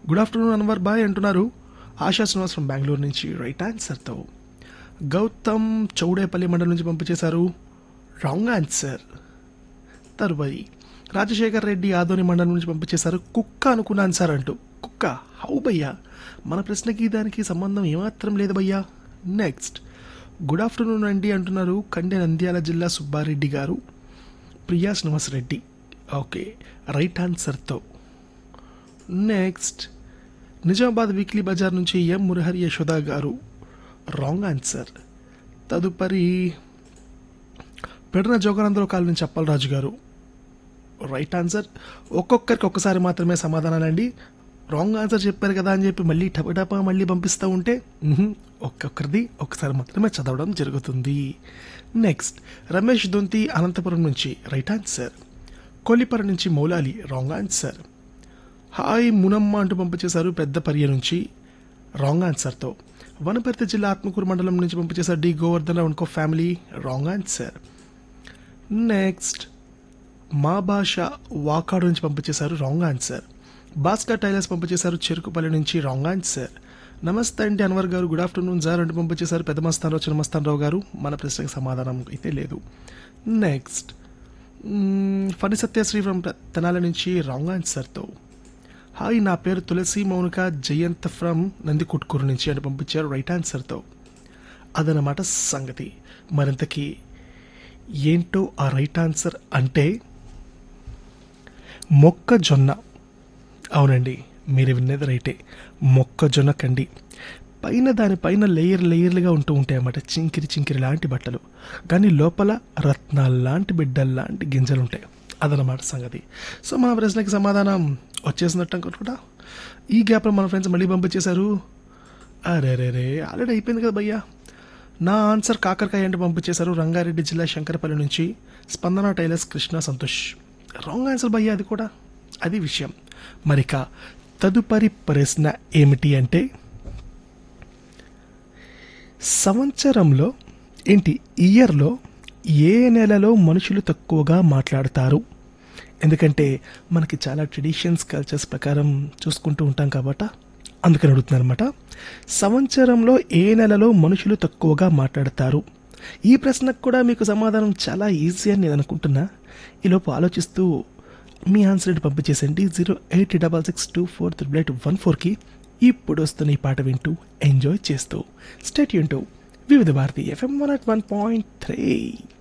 good afternoon Anwar bye అంటున్నారు ASHA Srinivas from Bengaluru నుంచి right ఆన్సర్తో గౌతమ్ చౌడేపల్లి మండలం నుంచి పంపించేశారు రాంగ్ ఆన్సర్ తరువాయి రాజశేఖర్ రెడ్డి ఆదోని మండలం నుంచి పంపించేశారు కుక్క అనుకున్నాను సార్ అంటూ కుక్క హౌ భయ్యా మన ప్రశ్నకి దానికి సంబంధం ఏమాత్రం లేదు భయ్యా నెక్స్ట్ గుడ్ ఆఫ్టర్నూన్ అండి అంటున్నారు కండె నంద్యాల జిల్లా సుబ్బారెడ్డి గారు ప్రియా శ్రీనివాస్ రెడ్డి ఓకే రైట్ ఆన్సర్తో నెక్స్ట్ నిజామాబాద్ వీక్లీ బజార్ నుంచి ఎం మురహరి యశోద గారు రాంగ్ ఆన్సర్ తదుపరి పెడన జోగానందరావు కాలనీ నుంచి అప్పలరాజు గారు రైట్ ఆన్సర్ ఒక్కొక్కరికి ఒక్కసారి మాత్రమే సమాధానాలండి రాంగ్ ఆన్సర్ చెప్పారు కదా అని చెప్పి మళ్ళీ టపటపా మళ్ళీ పంపిస్తూ ఉంటే మ్హూ, ఒక్కొక్కరిది ఒకసారి మాత్రమే చదవడం జరుగుతుంది నెక్స్ట్ రమేష్ దొంతి అనంతపురం నుంచి రైట్ ఆన్సర్ కొల్లిపర నుంచి Moulali wrong answer hi Munamma అంటూ పంపించేశారు పెద్ద పర్య నుంచి రాంగ్ ఆన్సర్తో వనపర్తి జిల్లా ఆత్మకూరు మండలం నుంచి పంపించేశారు డి గోవర్ధన్ రావు ఇంకో ఫ్యామిలీ రాంగ్ ఆన్సర్ నెక్స్ట్ మా భాష వాకాడు నుంచి పంపించేశారు రాంగ్ ఆన్సర్ భాస్కర్ టైలర్స్ పంపించేశారు చెరుకుపల్లి నుంచి రాంగ్ ఆన్సర్ నమస్తే అండి అన్వర్ గారు గుడ్ ఆఫ్టర్నూన్ సార్ అంటూ పంపించేశారు పెద్ద మస్తానరావు చిన్న మస్తానరావు గారు మన ప్రశ్నకి సమాధానం అయితే లేదు next hmm, Phani Satyasri from Tenali నుంచి రాంగ్ ఆన్సర్తో హాయ్ నా పేరు తులసి మౌనిక జయంత్ ఫ్రమ్ నందికొట్కూరు నుంచి అని పంపించారు రైట్ ఆన్సర్తో అదనమాట సంగతి మరింతకి ఏంటో ఆ రైట్ ఆన్సర్ అంటే మొక్కజొన్న అవునండి మీరు విన్నది రైటే మొక్కజొన్న కండి పైన దానిపైన లేయర్ లేయర్లుగా ఉంటూ ఉంటాయి అన్నమాట చింకిరి చింకిరి లాంటి బట్టలు కానీ లోపల రత్నాలు లాంటి బిడ్డలు లాంటి గింజలు ఉంటాయి అదనమాట సంగతి సో మా ప్రశ్నకి సమాధానం వచ్చేసినట్టు అనుకుంటా ఈ గ్యాప్లో మన ఫ్రెండ్స్ మళ్ళీ పంపించేశారు అరే రే రే ఆల్రెడీ అయిపోయింది కదా భయ్యా నా ఆన్సర్ కాకరకాయ అంటే పంపించేశారు రంగారెడ్డి జిల్లా శంకరపల్లి నుంచి Spandana tailors Krishna Santosh wrong answer భయ్యా అది కూడా అది విషయం మరిక తదుపరి ప్రశ్న ఏమిటి అంటే సంవత్సరంలో ఏంటి ఇయర్లో ఏ నెలలో మనుషులు తక్కువగా మాట్లాడతారు ఎందుకంటే మనకి చాలా ట్రెడిషన్స్ కల్చర్స్ ప్రకారం చూసుకుంటూ ఉంటాం కాబట్టి అందుకని అడుగుతున్నాను అనమాట సంవత్సరంలో ఏ నెలలో మనుషులు తక్కువగా మాట్లాడతారు ఈ ప్రశ్నకు కూడా మీకు సమాధానం చాలా ఈజీ అని నేను అనుకుంటున్నా ఈలోపు ఆలోచిస్తూ మీ ఆన్సర్ ఏంటి పంపించేసండి zero eight double six two four triple eight one ఫోర్కి ఇప్పుడు వస్తున్న ఈ పాట వింటూ ఎంజాయ్ చేస్తూ స్టేట్ యూంటూ Vividh Bharati FM one at one point three